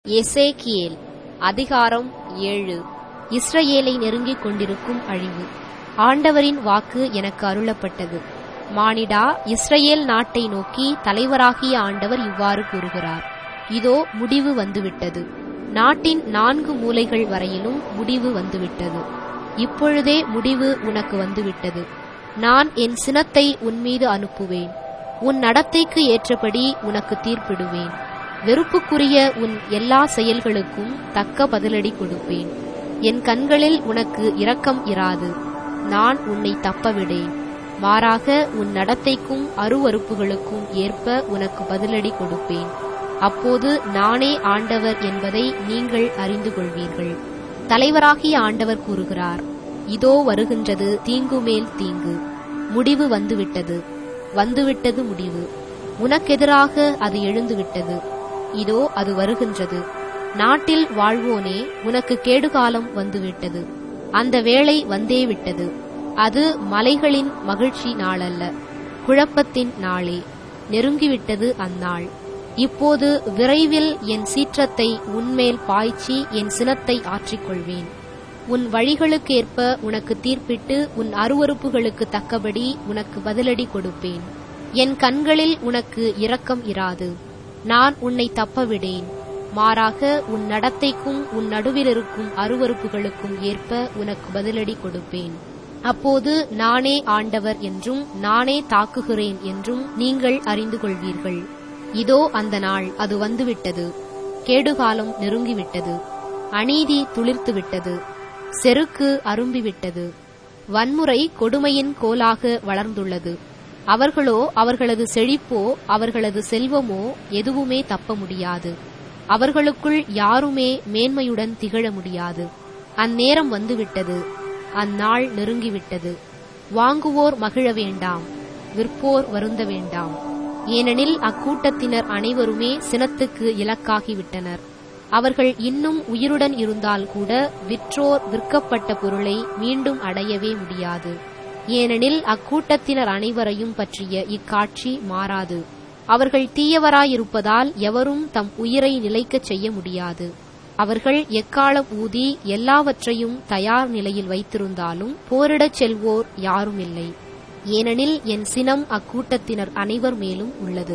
எசேக்கியேல் அதிகாரம் ஏழு இஸ்ரவேலை நெருங்கிக் கொண்டிருக்கும் அழிவு ஆண்டவரின் வாக்கு எனக்கு அருளப்பட்டது மானிடா இஸ்ரவேல் நாட்டை நோக்கி தலைவராகிய ஆண்டவர் இவ்வாறு கூறுகிறார் இதோ முடிவு வந்துவிட்டது நாட்டின் நான்கு மூலைகள் வரையிலும் முடிவு வந்துவிட்டது இப்பொழுதே முடிவு உனக்கு வந்துவிட்டது நான் என் சினத்தை உன்மீது அனுப்புவேன் உன் நடத்தைக்கு ஏற்றபடி உனக்கு தீர்ப்பிடுவேன் வெறுப்புக்குரிய உன் எல்லா செயல்களுக்கும் தக்க பதிலடி கொடுப்பேன் என் கண்களில் உனக்கு இரக்கம் இராது நான் உன்னை தப்பவிடேன் மாறாக உன் நடத்தைக்கும் அருவறுப்புகளுக்கும் ஏற்ப உனக்கு பதிலடி கொடுப்பேன் அப்போது நானே ஆண்டவர் என்பதை நீங்கள் அறிந்து கொள்வீர்கள் தலைவராகிய ஆண்டவர் கூறுகிறார் இதோ வருகின்றது தீங்கு மேல் தீங்கு முடிவு வந்துவிட்டது வந்துவிட்டது முடிவு உனக்கெதிராக அது எழுந்துவிட்டது இதோ அது வருகின்றது நாட்டில் வாழ்வோனே உனக்கு கேடுகாலம் வந்துவிட்டது அந்த வேளை வந்தே விட்டது அது மலைகளின் மகிழ்ச்சி நாளல்ல குழப்பத்தின் நாளே நெருங்கிவிட்டது அந்நாள் இப்போது விரைவில் என் சீற்றத்தை உன்மேல் பாய்ச்சி என் சினத்தை ஆற்றிக்கொள்வேன் உன் வழிகளுக்கேற்ப உனக்கு தீர்ப்பிட்டு உன் அருவறுப்புகளுக்கு தக்கபடி உனக்கு பதிலடி கொடுப்பேன் என் கண்களில் உனக்கு இரக்கம் இராது நான் உன்னை தப்பவிடேன் மாறாக உன் நடத்தைக்கும் உன் நடுவிலிருக்கும் அருவறுப்புகளுக்கும் ஏற்ப உனக்கு பதிலடி கொடுப்பேன் அப்போது நானே ஆண்டவர் என்றும் நானே தாக்குகிறேன் என்றும் நீங்கள் அறிந்து கொள்வீர்கள் இதோ அந்த நாள் அது வந்துவிட்டது கேடுகாலம் நெருங்கிவிட்டது அநீதி துளிர்த்துவிட்டது செருக்கு அரும்பிவிட்டது வன்முறை கொடுமையின் கோலாக வளர்ந்துள்ளது அவர்களோ அவர்களது செழிப்போ அவர்களது செல்வமோ எதுவுமே தப்ப முடியாது அவர்களுக்குள் யாருமே மேன்மையுடன் திகழ முடியாது அந்நேரம் வந்துவிட்டது அந்நாள் நெருங்கிவிட்டது வாங்குவோர் மகிழ வேண்டாம் விற்போர் வருந்த வேண்டாம் ஏனெனில் அக்கூட்டத்தினர் அனைவருமே சினத்துக்கு இலக்காகிவிட்டனர் அவர்கள் இன்னும் உயிருடன் இருந்தால் கூட விற்றோர் விற்கப்பட்ட பொருளை மீண்டும் அடையவே முடியாது ஏனெனில் அக்கூட்டத்தினர் அனைவரையும் பற்றிய இக்காட்சி மாறாது அவர்கள் தீயவராயிருப்பதால் எவரும் தம் உயிரை நிலைக்கச் செய்ய முடியாது அவர்கள் எக்காலம் ஊதி எல்லாவற்றையும் தயார் நிலையில் வைத்திருந்தாலும் போரிடச் செல்வோர் யாரும் இல்லை ஏனெனில் என் சினம் அக்கூட்டத்தினர் அனைவர் மேலும் உள்ளது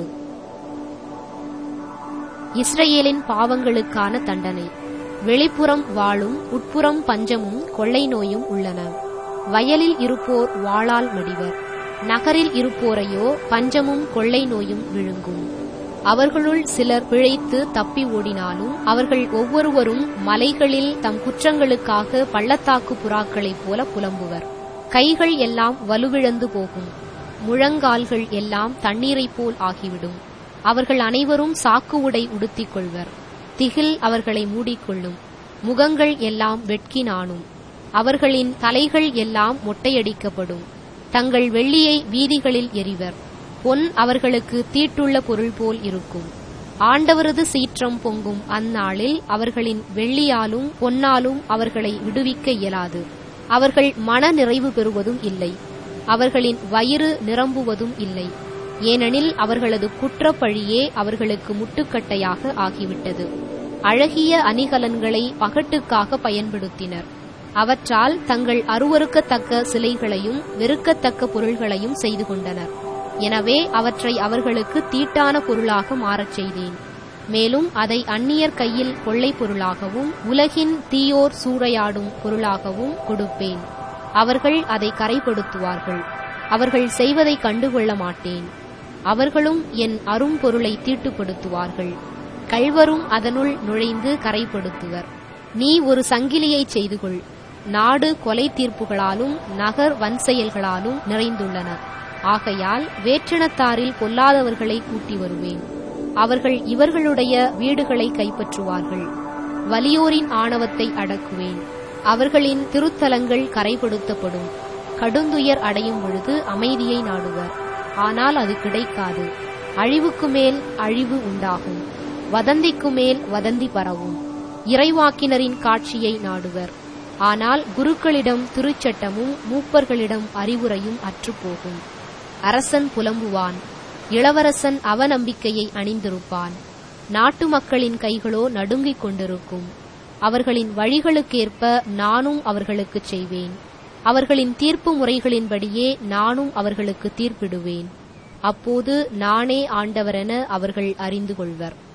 இஸ்ரேலின் பாவங்களுக்கான தண்டனை வெளிப்புறம் வாளும் உட்புறம் பஞ்சமும் கொள்ளை நோயும் உள்ளன வயலில் இருப்போர் வாளால் மடிவர் நகரில் இருப்போரையோ பஞ்சமும் கொள்ளை நோயும் விழுங்கும் அவர்களுள் சிலர் பிழைத்து தப்பி ஓடினாலும் அவர்கள் ஒவ்வொருவரும் மலைகளில் தம் குற்றங்களுக்காக பள்ளத்தாக்கு புறாக்களைப் போல புலம்புவர் கைகள் எல்லாம் வலுவிழந்து போகும் முழங்கால்கள் எல்லாம் தண்ணீரைப் போல் ஆகிவிடும் அவர்கள் அனைவரும் சாக்கு உடை உடுத்திக் கொள்வர் திகில் அவர்களை மூடிக்கொள்ளும் முகங்கள் எல்லாம் வெட்கி நாணும் அவர்களின் தலைகள் எல்லாம் மொட்டையடிக்கப்படும் தங்கள் வெள்ளியை வீதிகளில் எறிவர் பொன் அவர்களுக்கு தீட்டுள்ள பொருள் போல் இருக்கும் ஆண்டவரது சீற்றம் பொங்கும் அந்நாளில் அவர்களின் வெள்ளியாலும் பொன்னாலும் அவர்களை விடுவிக்க இயலாது அவர்கள் மன நிறைவு பெறுவதும் இல்லை அவர்களின் வயிறு நிரம்புவதும் இல்லை ஏனெனில் அவர்களது குற்றப்பழியே அவர்களுக்கு முட்டுக்கட்டையாக ஆகிவிட்டது அழகிய அணிகலன்களை பகட்டுக்காக பயன்படுத்தினர் அவற்றால் தங்கள் அருவறுக்கத்தக்க சிலைகளையும் வெறுக்கத்தக்க பொருள்களையும் செய்து கொண்டனர் எனவே அவற்றை அவர்களுக்கு தீட்டான பொருளாக மாறச் செய்தேன் மேலும் அதை அந்நியர் கையில் கொள்ளை பொருளாகவும் உலகின் தீயோர் சூறையாடும் பொருளாகவும் கொடுப்பேன் அவர்கள் அதை கரைப்படுத்துவார்கள் அவர்கள் செய்வதை கண்டுகொள்ள மாட்டேன் அவர்களும் என் அரும்பொருளை தீட்டுப்படுத்துவார்கள் கள்வரும் அதனுள் நுழைந்து கரைப்படுத்துவர் நீ ஒரு சங்கிலியை செய்து கொள் நாடு கொலை தீர்ப்புகளாலும் நகர் வன்செயல்களாலும் நிறைந்துள்ளன ஆகையால் வேற்றினத்தாரில் பொல்லாதவர்களை கூட்டி வருவேன் அவர்கள் இவர்களுடைய வீடுகளை கைப்பற்றுவார்கள் வலியோரின் ஆணவத்தை அடக்குவேன் அவர்களின் திருத்தலங்கள் கரைப்படுத்தப்படும் கடுந்துயர் அடையும் பொழுது அமைதியை நாடுவர் ஆனால் அது கிடைக்காது அழிவுக்கு மேல் அழிவு உண்டாகும் வதந்திக்கு மேல் வதந்தி பரவும் இறைவாக்கினரின் காட்சியை நாடுவர் ஆனால் குருக்களிடம் திருச்சட்டமும் மூப்பர்களிடம் அறிவுரையும் அற்றுப்போகும் அரசன் புலம்புவான் இளவரசன் அவநம்பிக்கையை அணிந்திருப்பான் நாட்டு மக்களின் கைகளோ நடுங்கிக் கொண்டிருக்கும் அவர்களின் வழிகளுக்கேற்ப நானும் அவர்களுக்குச் செய்வேன் அவர்களின் தீர்ப்பு முறைகளின்படியே நானும் அவர்களுக்கு தீர்ப்பிடுவேன் அப்போது நானே ஆண்டவரென அவர்கள் அறிந்து கொள்வர்